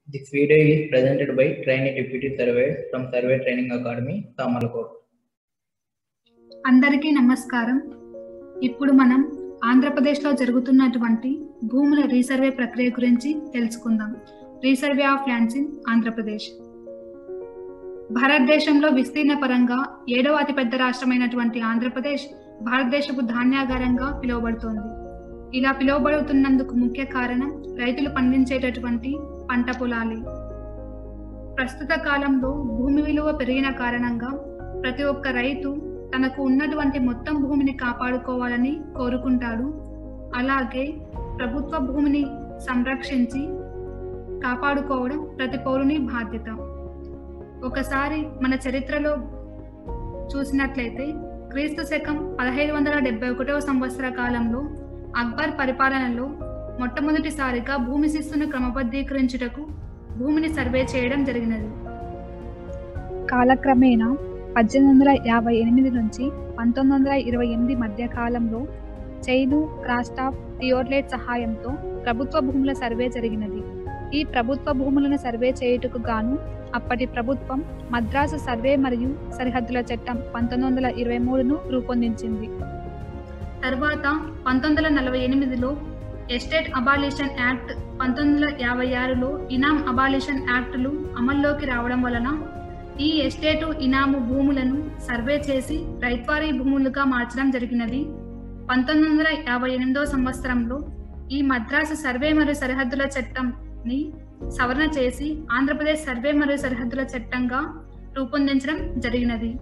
This video is presented by Trainee Deputy Surveyors from Survey Training Academy, Samalkot. అందరికీ నమస్కారం ఇప్పుడు మనం ఆంధ్రప్రదేశ్లో జరుగుతున్నటువంటి భూముల రీసర్వే ప్రక్రియ గురించి తెలుసుకుందాం resurvey of lands in Andhra Pradesh భారతదేశంలో విస్తీర్ణ పరంగా ఏడవ అతిపెద్ద రాష్ట్రమైనటువంటి ఆంధ్రప్రదేశ్ భారతదేశపు ధాన్యాగారంగా పిలువబడుతోంది ఇలా పిలువబడుతున్నందుకు ముఖ్య కారణం రైతులు పండించేటటువంటి పంట పొలాలి ప్రస్తుత కాలంలో భూమి విలువ పెరిగిన కారణంగా ప్రతి ఒక్క రైతు తనకు ఉన్నటువంటి మొత్తం భూమిని కాపాడుకోవాలని కోరుకుంటాడు అలాగే ప్రభుత్వ భూమిని సంరక్షించి కాపాడుకోవడం ప్రతి పౌరుని బాధ్యత ఒకసారి మన చరిత్రలో చూసినట్లయితే క్రీస్తు శకం పదహైదు వందల డెబ్బై ఒకటవ సంవత్సర కాలంలో అక్బర్ పరిపాలనలో మొట్టమొదటిసారిగా భూమి శిస్తును క్రమబద్ధీకరించుటకు భూమిని సర్వే చేయడం జరిగినది కాలక్రమేణా పద్దెనిమిది వందల యాభై ఎనిమిది నుంచి పంతొమ్మిది వందల ఇరవై ఎనిమిది మధ్య కాలంలో చైను క్రాస్టాఫ్ థియోర్లేట్ సహాయంతో ప్రభుత్వ భూముల సర్వే జరిగినది ఈ ప్రభుత్వ భూములను సర్వే చేయుటకు గాను అప్పటి ప్రభుత్వం మద్రాసు సర్వే మరియు సరిహద్దుల చట్టం పంతొమ్మిది వందల ఇరవై మూడును రూపొందించింది తర్వాత పంతొమ్మిది వందల నలభై ఎనిమిదిలో ఎస్టేట్ అబాలిషన్ యాక్ట్ పంతొమ్మిది వందల యాభై ఆరులో ఇనాం అబాలిషన్ యాక్టులు అమల్లోకి రావడం వలన ఈ ఎస్టేటు ఇనాము భూములను సర్వే చేసి రైత్వారీ భూములుగా మార్చడం జరిగినది పంతొమ్మిది వందల యాభై ఎనిమిదవ సంవత్సరంలో ఈ మద్రాసు సర్వే మరియు సరిహద్దుల చట్టంని సవరణ చేసి ఆంధ్రప్రదేశ్ సర్వే మరియు సరిహద్దుల చట్టంగా రూపొందించడం జరిగినది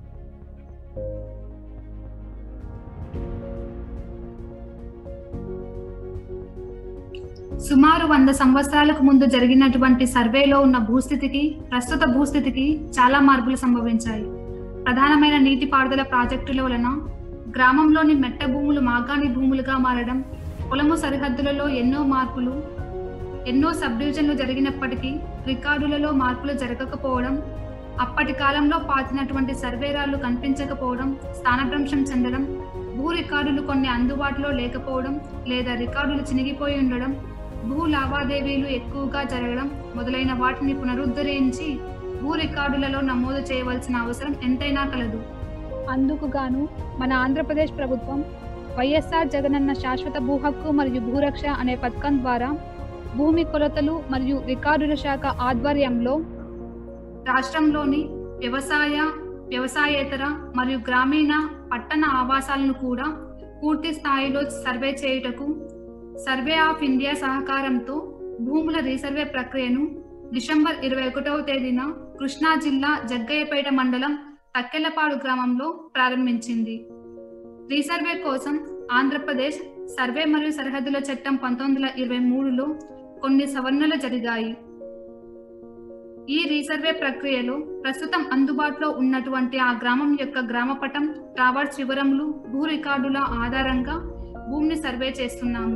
సుమారు వంద సంవత్సరాలకు ముందు జరిగినటువంటి సర్వేలో ఉన్న భూస్థితికి ప్రస్తుత భూస్థితికి చాలా మార్పులు సంభవించాయి ప్రధానమైన నీటిపారుదల ప్రాజెక్టుల వలన గ్రామంలోని మెట్ట భూములు మాగాణి భూములుగా మారడం పొలము సరిహద్దులలో ఎన్నో మార్పులు ఎన్నో సబ్ డివిజన్లు జరిగినప్పటికీ రికార్డులలో మార్పులు జరగకపోవడం అప్పటి కాలంలో పాతినటువంటి సర్వేరాలు కనిపించకపోవడం స్థానభ్రంశం చెందడం భూ రికార్డులు కొన్ని అందుబాటులో లేకపోవడం లేదా రికార్డులు చినిగిపోయి ఉండడం భూ లావాదేవీలు ఎక్కువగా జరగడం మొదలైన వాటిని పునరుద్ధరించి భూ రికార్డులలో నమోదు చేయవలసిన అవసరం ఎంతైనా కలదు అందుకు గాను మన ఆంధ్రప్రదేశ్ ప్రభుత్వం వైఎస్ఆర్ జగనన్న శాశ్వత భూ హక్కు మరియు భూరక్ష అనే పథకం ద్వారా భూమి కొలతలు మరియు రికార్డుల శాఖ ఆధ్వర్యంలో రాష్ట్రంలోని వ్యవసాయ వ్యవసాయేతర మరియు గ్రామీణ పట్టణ ఆవాసాలను కూడా పూర్తి స్థాయిలో సర్వే చేయుటకు సర్వే ఆఫ్ ఇండియా సహకారంతో భూముల రీసర్వే ప్రక్రియను డిసెంబర్ ఇరవై ఒకటవ తేదీన కృష్ణా జిల్లా జగ్గయ్యపేట మండలం తక్కెళ్లపాడు గ్రామంలో ప్రారంభించింది రీసర్వే కోసం ఆంధ్రప్రదేశ్ సర్వే మరియు సరిహద్దుల చట్టం పంతొమ్మిది వందల ఇరవై మూడులో కొన్ని సవరణలు జరిగాయి ఈ రీసర్వే ప్రక్రియలో ప్రస్తుతం అందుబాటులో ఉన్నటువంటి ఆ గ్రామం యొక్క గ్రామపటం ట్రావర్స్ వివరములు భూ రికార్డుల ఆధారంగా భూమిని సర్వే చేస్తున్నాము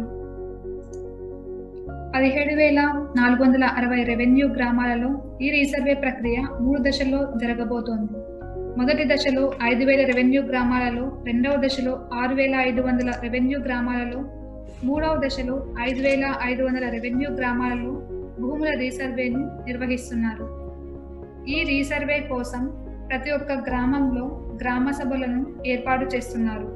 పదిహేడు వేల నాలుగు వందల అరవై రెవెన్యూ గ్రామాలలో ఈ రీసర్వే ప్రక్రియ మూడు దశల్లో జరగబోతోంది మొదటి దశలో ఐదు వేల రెవెన్యూ గ్రామాలలో రెండవ దశలో ఆరు వేల ఐదు వందల రెవెన్యూ గ్రామాలలో మూడవ దశలో ఐదు వేల ఐదు వందల రెవెన్యూ గ్రామాలలో భూముల రీసర్వేను నిర్వహిస్తున్నారు ఈ రీసర్వే కోసం ప్రతి ఒక్క గ్రామంలో గ్రామ సభలను ఏర్పాటు చేస్తున్నారు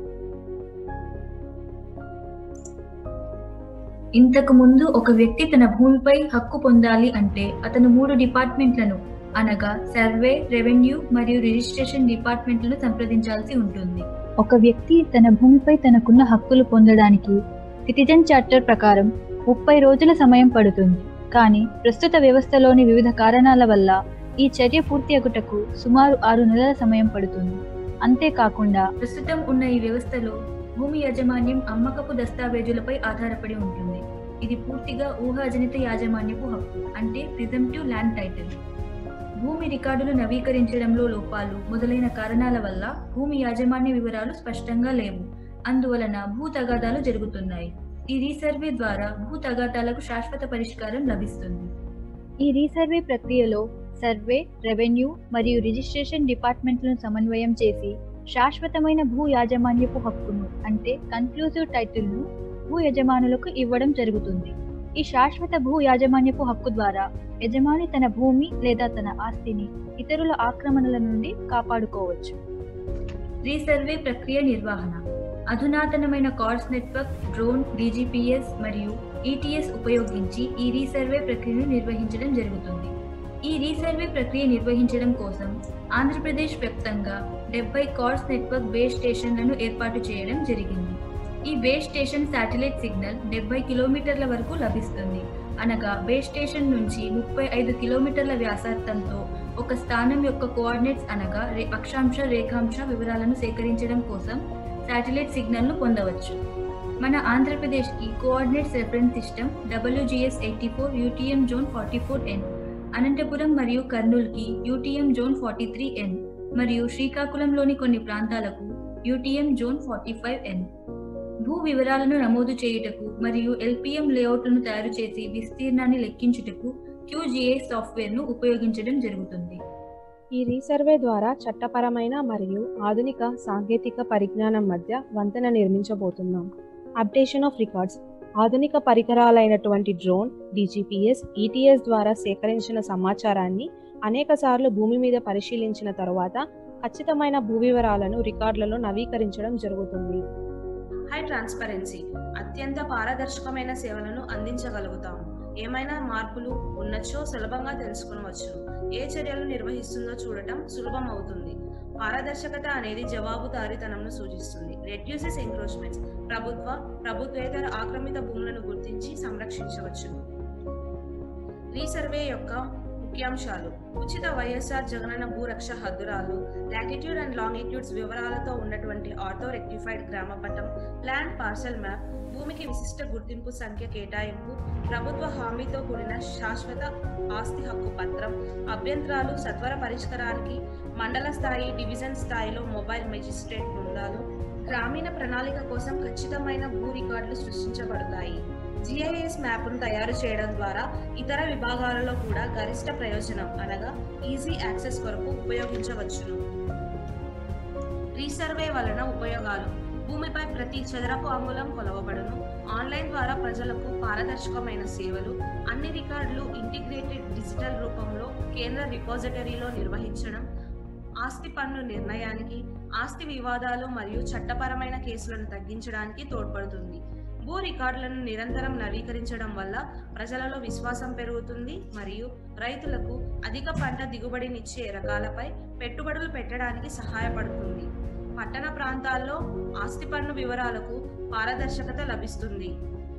ఇంతకు ముందు ఒక వ్యక్తి తన భూమిపై హక్కు పొందాలి అంటే అతను మూడు డిపార్ట్మెంట్లను అనగా సర్వే రెవెన్యూ మరియు రిజిస్ట్రేషన్ డిపార్ట్మెంట్లను సంప్రదించాల్సి ఉంటుంది ఒక వ్యక్తి తన భూమిపై తనకున్న హక్కులు పొందడానికి సిటిజన్ చార్టర్ ప్రకారం ముప్పై రోజుల సమయం పడుతుంది కానీ ప్రస్తుత వ్యవస్థలోని వివిధ కారణాల వల్ల ఈ చర్య పూర్తి అగుటకు సుమారు ఆరు నెలల సమయం పడుతుంది అంతేకాకుండా ప్రస్తుతం ఉన్న ఈ వ్యవస్థలో భూమి యాజమాన్యం అమ్మకపు దస్తావేజులపై ఆధారపడి ఉంటుంది ఇది పూర్తిగా ఊహాజనిత యాజమాన్యపు హక్కు అంటే ప్రిజంప్టివ్ ల్యాండ్ టైటిల్ భూమి రికార్డులు నవీకరించడంలో లోపాలు మొదలైన కారణాల వల్ల భూమి యాజమాన్య వివరాలు స్పష్టంగా లేవు అందువలన భూ తగాదాలు జరుగుతున్నాయి ఈ రీసర్వే ద్వారా భూ తగాదాలకు శాశ్వత పరిష్కారం లభిస్తుంది ఈ రీసర్వే ప్రక్రియలో సర్వే రెవెన్యూ మరియు రిజిస్ట్రేషన్ డిపార్ట్మెంట్లను సమన్వయం చేసి శాశ్వతమైన భూ యాజమాన్యపు హక్కును అంటే కన్క్లూజివ్ టైటిల్ను భూ యజమానులకు ఇవ్వడం జరుగుతుంది ఈ శాశ్వత భూ యాజమాన్యపు హక్కు ద్వారా యజమాని తన భూమి లేదా తన ఆస్తిని ఇతరుల ఆక్రమణల నుండి కాపాడుకోవచ్చు రీసర్వే ప్రక్రియ నిర్వహణ అధునాతనమైన కార్డ్స్ నెట్వర్క్ డ్రోన్ డీజీపీఎస్ మరియు ఈటీఎస్ ఉపయోగించి ఈ రీసర్వే ప్రక్రియను నిర్వహించడం జరుగుతుంది ఈ రీసర్వే ప్రక్రియ నిర్వహించడం కోసం ఆంధ్రప్రదేశ్ వ్యాప్తంగా డెబ్బై కార్డ్స్ నెట్వర్క్ బేస్ స్టేషన్లను ఏర్పాటు చేయడం జరిగింది ఈ బేస్ స్టేషన్ శాటిలైట్ సిగ్నల్ డెబ్బై కిలోమీటర్ల వరకు లభిస్తుంది అనగా బేస్ స్టేషన్ నుంచి ముప్పై ఐదు కిలోమీటర్ల వ్యాసార్థంతో ఒక స్థానం యొక్క కోఆర్డినేట్స్ అనగా రే- అక్షాంశ రేఖాంశ వివరాలను సేకరించడం కోసం శాటిలైట్ సిగ్నల్ను పొందవచ్చు మన ఆంధ్రప్రదేశ్కి coordinates reference system WGS eighty four UTM zone forty four N Anantapuram మరియు కర్నూలుకి UTM zone forty three N మరియు శ్రీకాకుళంలోని కొన్ని ప్రాంతాలకు UTM zone forty five N భూ వివరాలను నమోదు చేయుటకు మరియు ఎల్పిఎం లేఅవుట్లను తయారు చేసి విస్తీర్ణాన్ని లెక్కించుటకు క్యూజిఐ సాఫ్ట్వేర్ను ఉపయోగించడం జరుగుతుంది ఈ రీసర్వే ద్వారా చట్టపరమైన మరియు ఆధునిక సాంకేతిక పరిజ్ఞానం మధ్య వంతెన నిర్మించబోతున్నాం అప్డేషన్ ఆఫ్ రికార్డ్స్ ఆధునిక పరికరాలైనటువంటి డ్రోన్ డీజీపీఎస్ ఈటీఎస్ ద్వారా సేకరించిన సమాచారాన్ని అనేక సార్లు భూమి మీద పరిశీలించిన తరువాత ఖచ్చితమైన భూ వివరాలను రికార్డులలో నవీకరించడం జరుగుతుంది హై ట్రాన్స్పరెన్సీ అత్యంత పారదర్శకమైన సేవలను అందించగలుగుతాము ఏమైనా మార్పులు ఉన్నచో సులభంగా తెలుసుకునవచ్చు ఏ చర్యలు నిర్వహిస్తుందో చూడటం సులభం అవుతుంది పారదర్శకత అనేది జవాబుదారీతనంను సూచిస్తుంది రెడ్యూసెస్ ఎంక్రోచ్మెంట్స్ ప్రభుత్వ ప్రభుత్వేతర ఆక్రమిత భూములను గుర్తించి సంరక్షించవచ్చు రీసర్వే యొక్క ముఖ్యాంశాలు ఉచిత వైఎస్ఆర్ జగనన్న భూరక్ష హద్దురాలు లాటిట్యూడ్ అండ్ లాంగిట్యూడ్స్ వివరాలతో ఉన్నటువంటి ఆటో రెక్టిఫైడ్ గ్రామ పటం ల్యాండ్ పార్సల్ మ్యాప్ భూమికి విశిష్ట గుర్తింపు సంఖ్య కేటాయింపు ప్రభుత్వ హామీతో కూడిన శాశ్వత ఆస్తి హక్కు పత్రం అభ్యంతరాలు సత్వర పరిష్కారానికి మండల స్థాయి డివిజన్ స్థాయిలో మొబైల్ మెజిస్ట్రేట్ బృందాలు గ్రామీణ ప్రణాళిక కోసం ఖచ్చితమైన భూ రికార్డులు సృష్టించబడతాయి జిఐఎస్ మ్యాప్ను తయారు చేయడం ద్వారా ఇతర విభాగాలలో కూడా గరిష్ట ప్రయోజనం అనగా ఈజీ యాక్సెస్ కొరకు ఉపయోగించవచ్చును రీసర్వే వలన ఉపయోగాలు భూమిపై ప్రతి చదరపు అంగుళం కొలవబడును ఆన్లైన్ ద్వారా ప్రజలకు పారదర్శకమైన సేవలు అన్ని రికార్డులు ఇంటిగ్రేటెడ్ డిజిటల్ రూపంలో కేంద్ర రిపోజిటరీలో నిర్వహించడం ఆస్తి పన్ను నిర్ణయానికి ఆస్తి వివాదాలు మరియు చట్టపరమైన కేసులను తగ్గించడానికి తోడ్పడుతుంది భూ రికార్డులను నిరంతరం నవీకరించడం వల్ల ప్రజలలో విశ్వాసం పెరుగుతుంది మరియు రైతులకు అధిక పంట దిగుబడినిచ్చే రకాలపై పెట్టుబడులు పెట్టడానికి సహాయపడుతుంది పట్టణ ప్రాంతాల్లో ఆస్తి పన్ను వివరాలకు పారదర్శకత లభిస్తుంది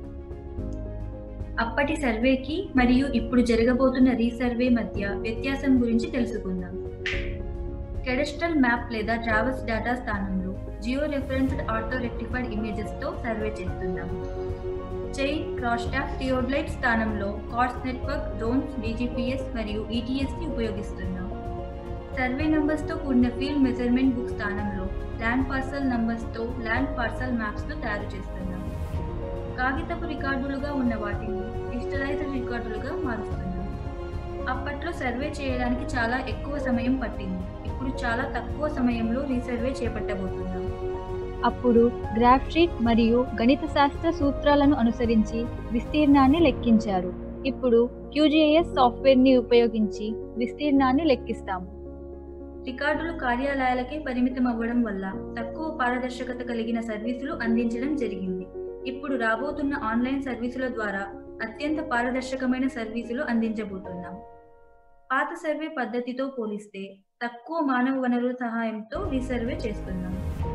అప్పటి సర్వేకి మరియు ఇప్పుడు జరగబోతున్న రీసర్వే మధ్య వ్యత్యాసం గురించి తెలుసుకుందాం కెడస్ట్రల్ మ్యాప్ లేదా ట్రావెల్స్ డేటా స్థానంలో geo referenced auto rectified images తో సర్వే చేస్తున్నాం చైన్ క్రాస్ ట్యాప్ థియోడ్లైట్ స్థానంలో కార్డ్స్ నెట్వర్క్ డ్రోన్స్ డీజీపీఎస్ మరియు ఈటీఎస్ ని ఉపయోగిస్తున్నాం సర్వే నంబర్స్ తో కూడిన ఫీల్డ్ మెజర్మెంట్ బుక్ స్థానంలో ల్యాండ్ పార్సల్ నంబర్స్ తో ల్యాండ్ పార్సల్ మ్యాప్స్ ను తయారు చేస్తున్నాం కాగితపు రికార్డులుగా ఉన్న వాటిని డిజిటలైజ్డ్ రికార్డులుగా మారుస్తున్నాం అప్పట్లో సర్వే చేయడానికి చాలా ఎక్కువ సమయం పట్టింది ఇప్పుడు చాలా తక్కువ సమయంలో రీసర్వే చేపట్టబోతున్నాం అప్పుడు గ్రాఫ్ షీట్ మరియు గణిత శాస్త్ర సూత్రాలను అనుసరించి విస్తీర్ణాన్ని లెక్కించారు ఇప్పుడు క్యూజీఐఎస్ సాఫ్ట్వేర్ని ఉపయోగించి విస్తీర్ణాన్ని లెక్కిస్తాము రికార్డులు కార్యాలయాలకే పరిమితం అవ్వడం వల్ల తక్కువ పారదర్శకత కలిగిన సర్వీసులు అందించడం జరిగింది ఇప్పుడు రాబోతున్న ఆన్లైన్ సర్వీసుల ద్వారా అత్యంత పారదర్శకమైన సర్వీసులు అందించబోతున్నాం పాత సర్వే పద్ధతితో పోలిస్తే తక్కువ మానవ వనరుల సహాయంతో రీసర్వే చేస్తున్నాం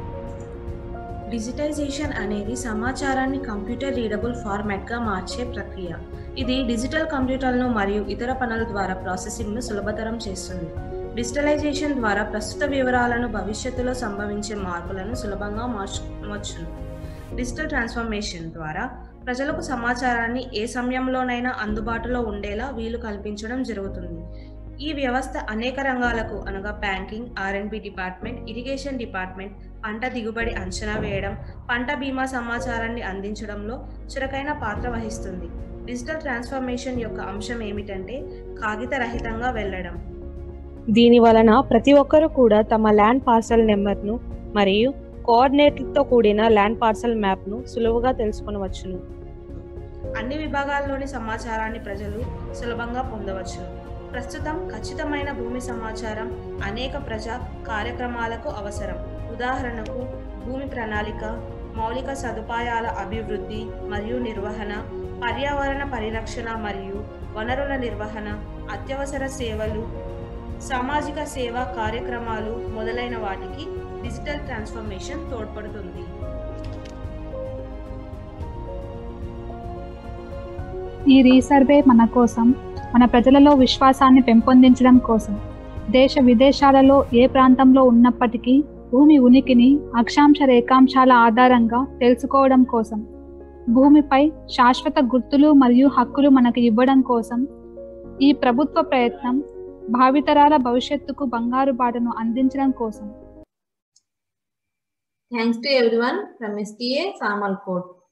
డిజిటైజేషన్ అనేది సమాచారాన్ని కంప్యూటర్ రీడబుల్ ఫార్మాట్గా మార్చే ప్రక్రియ ఇది డిజిటల్ కంప్యూటర్లను మరియు ఇతర పనుల ద్వారా ప్రాసెసింగ్ను సులభతరం చేస్తుంది డిజిటలైజేషన్ ద్వారా ప్రస్తుత వివరాలను భవిష్యత్తులో సంభవించే మార్పులను సులభంగా మార్చవచ్చును డిజిటల్ ట్రాన్స్ఫర్మేషన్ ద్వారా ప్రజలకు సమాచారాన్ని ఏ సమయంలోనైనా అందుబాటులో ఉండేలా వీలు కల్పించడం జరుగుతుంది ఈ వ్యవస్థ అనేక రంగాలకు అనగా బ్యాంకింగ్ ఆర్ఎండ్బి డిపార్ట్మెంట్ ఇరిగేషన్ డిపార్ట్మెంట్ పంట దిగుబడి అంచనా వేయడం పంట బీమా సమాచారాన్ని అందించడంలో చురుకైన పాత్ర వహిస్తుంది డిజిటల్ ట్రాన్స్ఫర్మేషన్ యొక్క అంశం ఏమిటంటే కాగిత రహితంగా వెళ్ళడం దీని వలన ప్రతి ఒక్కరూ కూడా తమ ల్యాండ్ పార్సల్ నెంబర్ను మరియు కోఆర్డినేట్లతో కూడిన ల్యాండ్ పార్సల్ మ్యాప్ను సులువుగా తెలుసుకొనవచ్చును అన్ని విభాగాల్లోని సమాచారాన్ని ప్రజలు సులభంగా పొందవచ్చు ప్రస్తుతం ఖచ్చితమైన భూమి సమాచారం అనేక ప్రజా కార్యక్రమాలకు అవసరం ఉదాహరణకు భూమి ప్రణాళిక మౌలిక సదుపాయాల అభివృద్ధి మరియు నిర్వహణ పర్యావరణ పరిరక్షణ మరియు వనరుల నిర్వహణ అత్యవసర సేవలు సామాజిక సేవా కార్యక్రమాలు మొదలైన వాటికి డిజిటల్ ట్రాన్స్ఫర్మేషన్ తోడ్పడుతుంది ఈ రీసర్వే మన కోసం మన ప్రజలలో విశ్వాసాన్ని పెంపొందించడం కోసం దేశ విదేశాలలో ఏ ప్రాంతంలో ఉన్నప్పటికీ భూమి ఉనికిని అక్షాంశ రేఖాంశాల ఆధారంగా తెలుసుకోవడం కోసం భూమిపై శాశ్వత గుర్తులు మరియు హక్కులు మనకు ఇవ్వడం కోసం ఈ ప్రభుత్వ ప్రయత్నం భావితరాల భవిష్యత్తుకు బంగారు బాటను అందించడం కోసం Thanks to everyone from STA Samal Court.